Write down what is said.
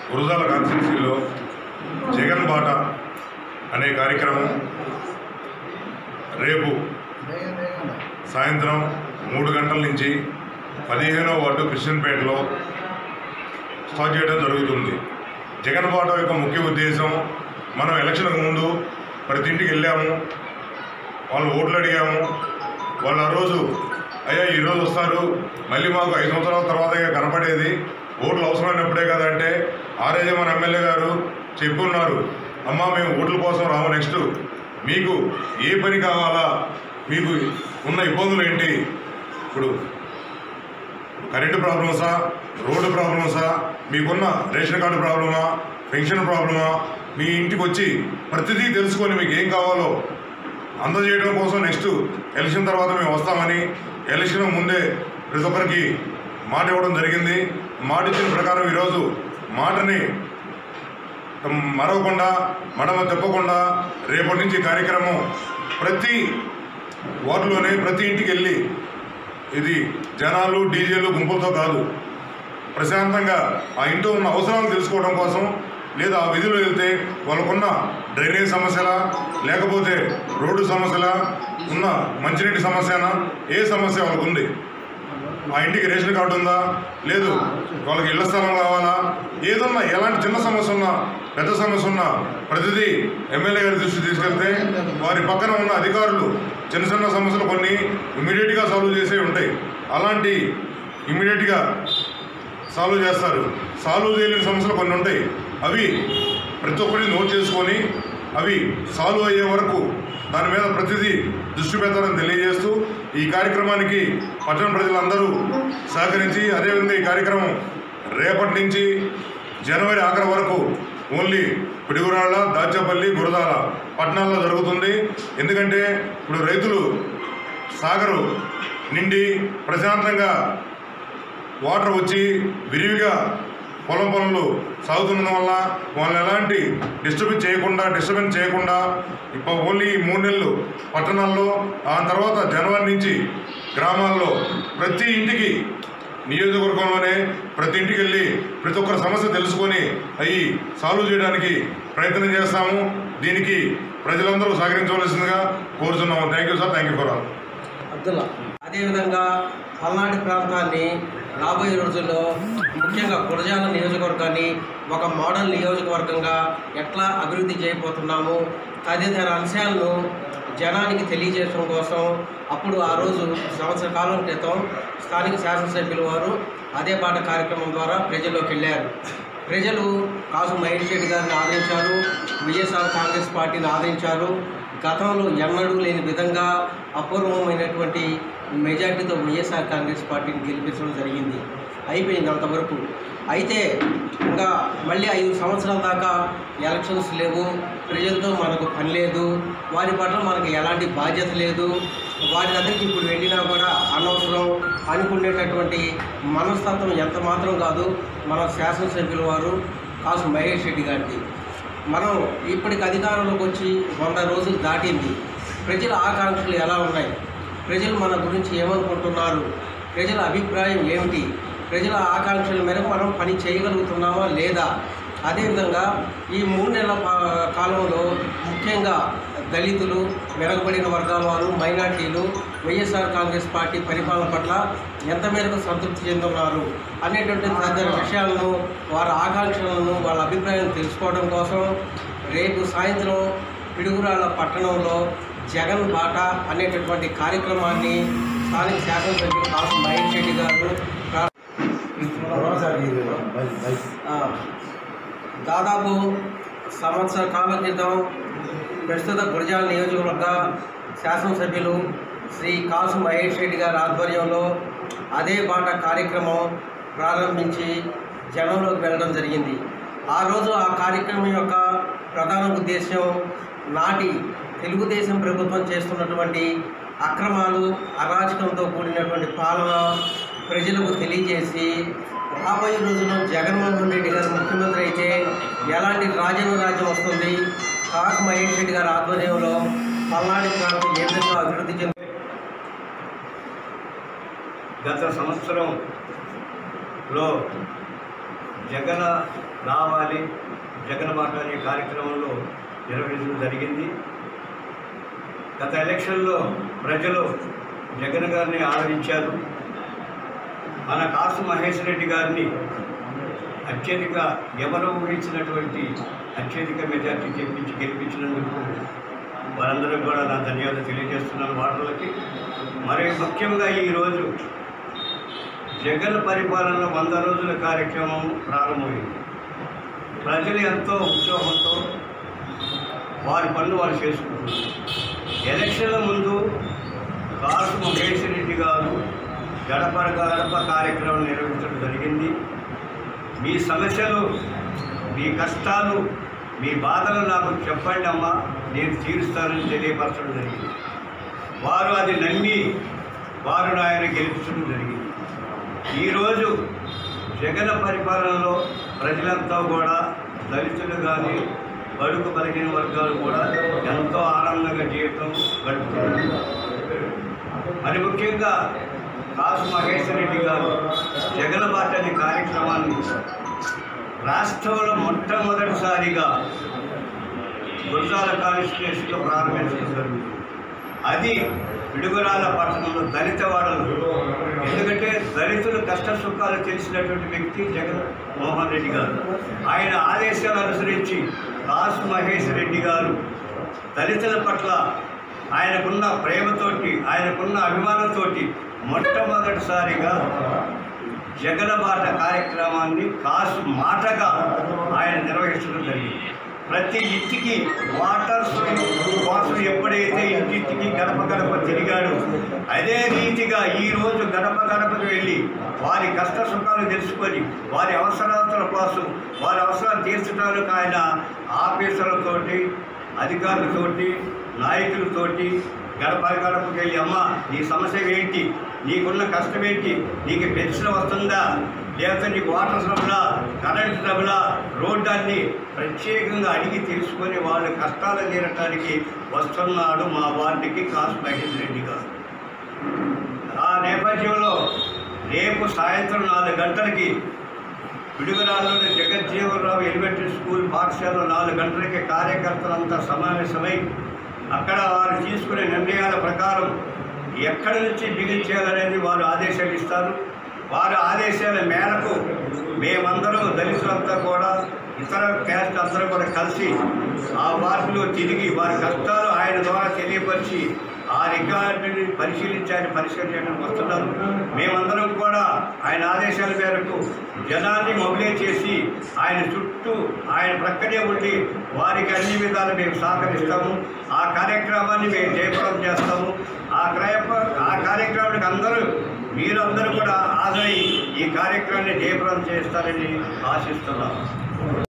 గురజాల కాన్స్టిట్యూన్సీలో జగన్ బాట అనే కార్యక్రమం రేపు సాయంత్రం మూడు గంటల నుంచి పదిహేనవ వార్డు కృష్ణన్పేటలో స్టార్ట్ చేయడం జరుగుతుంది జగన్ బాట యొక్క ముఖ్య ఉద్దేశం మనం ఎలక్షన్కు ముందు ప్రతి ఇంటికి వెళ్ళాము వాళ్ళు ఓట్లు అడిగాము వాళ్ళు ఆ రోజు అయ్యా ఈరోజు వస్తారు మళ్ళీ మాకు ఐదు సంవత్సరాల తర్వాత ఇక కనపడేది ఓట్లు అవసరమైనప్పుడే కదంటే ఆర్ఏజే మన ఎమ్మెల్యే గారు చెప్పున్నారు అమ్మా మేము ఓట్ల కోసం రాము నెక్స్ట్ మీకు ఏ పని కావాలా మీకు ఉన్న ఇబ్బందులు ఏంటి ఇప్పుడు కరెంటు ప్రాబ్లమ్సా రోడ్డు ప్రాబ్లమ్సా మీకున్న రేషన్ కార్డు ప్రాబ్లమా పెన్షన్ ప్రాబ్లమా మీ ఇంటికి వచ్చి ప్రతిదీ తెలుసుకొని మీకు ఏం కావాలో అందజేయడం కోసం నెక్స్ట్ ఎలక్షన్ తర్వాత మేము వస్తామని ఎలక్షన్ ముందే ప్రతి ఒక్కరికి మాట ఇవ్వడం జరిగింది మాట ఇచ్చిన ప్రకారం ఈరోజు మాటని మరవకుండా మడమ తెప్పకుండా రేపటి నుంచి కార్యక్రమం ప్రతి వార్డులోనే ప్రతి ఇంటికి వెళ్ళి ఇది జనాలు డీజేలు గుంపులతో కాదు ప్రశాంతంగా ఆ ఇంట్లో ఉన్న అవసరాలు తెలుసుకోవడం కోసం లేదా ఆ విధిలో వెళ్తే వాళ్ళకున్న డ్రైనేజ్ సమస్యలా లేకపోతే రోడ్డు సమస్యలా ఉన్న మంచినీటి సమస్యనా ఏ సమస్య వాళ్ళకు ఉంది ఆ ఇంటికి రేషన్ కార్డు ఉందా లేదు వాళ్ళకి ఇళ్ల స్థలం కావాలా ఏదన్నా ఎలాంటి చిన్న సమస్య ఉన్నా పెద్ద సమస్య ఉన్నా ప్రతిదీ ఎమ్మెల్యే గారి దృష్టి తీసుకెళ్తే వారి పక్కన ఉన్న అధికారులు చిన్న చిన్న సమస్యలు కొన్ని ఇమీడియట్గా సాల్వ్ చేసే ఉంటాయి అలాంటి ఇమీడియట్గా సాల్వ్ చేస్తారు సాల్వ్ చేయలేని సమస్యలు కొన్ని ఉంటాయి అవి ప్రతి ఒక్కటి నోట్ చేసుకొని అవి సాల్వ్ అయ్యే వరకు దాని మీద ప్రతిదీ దృష్టి పెడతారని తెలియజేస్తూ ఈ కార్యక్రమానికి పట్టణ ప్రజలందరూ సహకరించి అదేవిధంగా ఈ కార్యక్రమం రేపటి నుంచి జనవరి ఆఖరి వరకు ఓన్లీ పిడుగురాళ్ళ దాచేపల్లి గురదాల పట్టణాల్లో జరుగుతుంది ఎందుకంటే ఇప్పుడు రైతులు సాగరు నిండి ప్రశాంతంగా వాటర్ వచ్చి విరివిగా పొలం పనులు సాగుతున్నందు వల్ల వాళ్ళని ఎలాంటి డిస్టర్బెన్స్ చేయకుండా డిస్టర్బెన్స్ చేయకుండా ఇప్పుడు ఓన్లీ ఈ మూడు నెలలు పట్టణాల్లో ఆ తర్వాత జనవరి నుంచి గ్రామాల్లో ప్రతి ఇంటికి నియోజకవర్గంలోనే ప్రతి ఇంటికి వెళ్ళి ప్రతి ఒక్కరి సమస్య తెలుసుకొని అవి సాల్వ్ చేయడానికి ప్రయత్నం చేస్తాము దీనికి ప్రజలందరూ సహకరించవలసిందిగా కోరుతున్నాము thank you sir thank you for all Abdullah అదేవిధంగా పల్నాడు ప్రాంతాన్ని రాబోయే రోజుల్లో ముఖ్యంగా గురజాల నియోజకవర్గాన్ని ఒక మోడల్ నియోజకవర్గంగా ఎట్లా అభివృద్ధి చేయబోతున్నాము తదితర అంశాలను జనానికి తెలియజేయడం కోసం అప్పుడు ఆ రోజు సంవత్సర కాలం క్రితం స్థానిక శాసనసభ్యుల వారు అదే పాట కార్యక్రమం ద్వారా ప్రజల్లోకి వెళ్ళారు ప్రజలు కాసు మహేష్ రెడ్డి గారిని ఆదరించారు వైఎస్ఆర్ కాంగ్రెస్ పార్టీని ఆదరించారు గతంలో ఎన్నడూ లేని విధంగా అపూర్వమైనటువంటి మెజార్టీతో వైఎస్ఆర్ కాంగ్రెస్ పార్టీని గెలిపించడం జరిగింది అయిపోయింది అంతవరకు అయితే ఇంకా మళ్ళీ ఐదు సంవత్సరాల దాకా ఎలక్షన్స్ లేవు ప్రజలతో మనకు పని లేదు వారి పట్ల మనకు ఎలాంటి బాధ్యత లేదు వారి దగ్గరికి ఇప్పుడు వెళ్ళినా కూడా అనవసరం అనుకునేటటువంటి మనస్తత్వం ఎంత మాత్రం కాదు మన శాసనసభ్యుల వారు కాసు మహేష్ రెడ్డి గారిది మనం ఇప్పటికి అధికారంలోకి వచ్చి వంద రోజులు దాటింది ప్రజల ఆకాంక్షలు ఎలా ఉన్నాయి ప్రజలు మన గురించి ఏమనుకుంటున్నారు ప్రజల అభిప్రాయం ఏమిటి ప్రజల ఆకాంక్షల మేరకు మనం పని చేయగలుగుతున్నామా లేదా అదేవిధంగా ఈ మూడు నెలల పా- కాలంలో ముఖ్యంగా దళితులు వెనకబడిన వర్గాల వారు మైనార్టీలు వైఎస్ఆర్ కాంగ్రెస్ పార్టీ పరిపాలన పట్ల ఎంత మేరకు సంతృప్తి చెందుతున్నారు అనేటువంటి తదితర విషయాలను వారి ఆకాంక్షలను వాళ్ళ అభిప్రాయం తెలుసుకోవడం కోసం రేపు సాయంత్రం పిడుగురాళ్ళ పట్టణంలో జగన్ బాట అనేటటువంటి కార్యక్రమాన్ని స్థానిక శాసనసభ్యులు కాసు మహేష్ రెడ్డి గారు ప్రా- ఆ, దాదాపు సంవత్సర కాలం క్రితం ప్రస్తుత గురజాల నియోజకవర్గ శాసనసభ్యులు శ్రీ కాసు మహేష్ రెడ్డి గారి ఆధ్వర్యంలో అదే బాట కార్యక్రమం ప్రారంభించి జనంలోకి వెళ్ళడం జరిగింది ఆ రోజు ఆ కార్యక్రమం యొక్క ప్రధాన ఉద్దేశం నాటి తెలుగుదేశం ప్రభుత్వం చేస్తున్నటువంటి అక్రమాలు అరాచకంతో కూడినటువంటి పాలన ప్రజలకు తెలియజేసి రాబోయే రోజుల్లో జగన్మోహన్ రెడ్డి గారు ముఖ్యమంత్రి అయితే ఎలాంటి రాజ్యాంగ రాజ్యం వస్తుంది కాకు మహేష్ రెడ్డి గారి ఆధ్వర్యంలో పల్నాడు ప్రాంతం ఏ విధంగా అభివృద్ధి చెంది గత సంవత్సరంలో జగన్ రావాలి జగన్ మాట అనే కార్యక్రమంలో నిర్వహించడం జరిగింది గత ఎలక్షన్లో ప్రజలు జగన్ గారిని ఆదరించారు మన కాసు మహేష్ రెడ్డి గారిని అత్యధిక ఎవరు ఊహించినటువంటి అత్యధిక మెజార్టీ తెప్పించి గెలిపించినందుకు వారందరూ కూడా నా ధన్యవాదాలు తెలియజేస్తున్నాను వాటర్లకి మరి ముఖ్యంగా ఈరోజు జగన్ పరిపాలన వంద రోజుల కార్యక్రమం ప్రారంభమైంది ప్రజలు ఎంతో ఉత్సాహంతో వారి పనులు వాళ్ళు చేసుకుంటున్నారు ఎలక్షన్ల ముందు కాసు మహేష్ రెడ్డి గారు గడప గడప కార్యక్రమం నిర్వహించడం జరిగింది మీ సమస్యలు మీ కష్టాలు మీ బాధలు నాకు చెప్పండి అమ్మా నేను తీరుస్తానని తెలియపరచడం జరిగింది వారు అది నమ్మి వారు ఆయన గెలిపించడం జరిగింది ఈరోజు జగన్ పరిపాలనలో ప్రజలంతా కూడా దళితులు కానీ బడుగు బలహీన వర్గాలు కూడా ఎంతో ఆనందంగా జీవితం గడుపుతున్నారు మరి ముఖ్యంగా కాసు మహేశ్వర రెడ్డి గారు జగన్ బాట అనే కార్యక్రమాన్ని రాష్ట్రంలో మొట్టమొదటిసారిగా గురజాల కాన్స్టిట్యూషన్లో ప్రారంభించడం జరిగింది అది పిడుగురాల పట్టణంలో దళిత వాడలు ఎందుకంటే దళితుల కష్ట సుఖాలు తెలిసినటువంటి వ్యక్తి జగన్ మోహన్ రెడ్డి గారు ఆయన ఆదేశాలు అనుసరించి కాసు మహేష్ రెడ్డి గారు దళితుల పట్ల ఆయనకున్న ప్రేమతోటి ఆయనకున్న అభిమానంతోటి మొట్టమొదటిసారిగా జగనబాట కార్యక్రమాన్ని కాసు మాటగా ఆయన నిర్వహించడం జరిగింది ప్రతి ఇంటికి వాటర్ కోసం ఎప్పుడైతే ఇంటింటికి గడప గడప తిరిగాడు అదే రీతిగా ఈరోజు గడప గడపకు వెళ్ళి వారి కష్ట సుఖాలు తెలుసుకొని వారి అవసరాల కోసం వారి అవసరాలు తీర్చడానికి ఆయన ఆఫీసర్లతోటి అధికారులతోటి నాయకులతోటి గడప గడపకి వెళ్ళి అమ్మ నీ సమస్య ఏంటి నీకున్న కష్టం ఏంటి నీకు పెన్షన్ వస్తుందా లేకపోతే నీకు వాటర్ డబ్బులా కరెంట్ డబ్బులా రోడ్డు అన్ని ప్రత్యేకంగా అడిగి తెలుసుకొని వాళ్ళ కష్టాలు తీరటానికి వస్తున్నాడు మా వార్డుకి కాసు మహేష్ రెడ్డి గారు ఆ నేపథ్యంలో రేపు సాయంత్రం నాలుగు గంటలకి పిడుగురాల్లోని జగజ్జీవనరావు ఎలిమెంటరీ స్కూల్ పాఠశాలలో నాలుగు గంటలకి కార్యకర్తలంతా సమావేశమై అక్కడ వారు తీసుకునే నిర్ణయాల ప్రకారం ఎక్కడి నుంచి బిగించేయాలనేది వారు ఆదేశాలు ఇస్తారు వారి ఆదేశాల మేరకు మేమందరం దళితులంతా కూడా ఇతర క్యాస్ట్ అందరూ కూడా కలిసి ఆ వార్డులో తిరిగి వారి కష్టాలు ఆయన ద్వారా తెలియపరిచి ఆ రికార్డుని పరిశీలించి ఆయన పరిశీలించడానికి వస్తున్నారు మేమందరం కూడా ఆయన ఆదేశాల మేరకు జనాన్ని మొబిలైజ్ చేసి ఆయన చుట్టూ ఆయన ప్రక్కనే ఉండి వారికి అన్ని విధాలు మేము సహకరిస్తాము ఆ కార్యక్రమాన్ని మేము జయప్రదం చేస్తాము ఆ క్రయప ఆ కార్యక్రమానికి అందరూ మీరందరూ కూడా హాజరై ఈ కార్యక్రమాన్ని జయప్రదం చేస్తారని ఆశిస్తున్నాము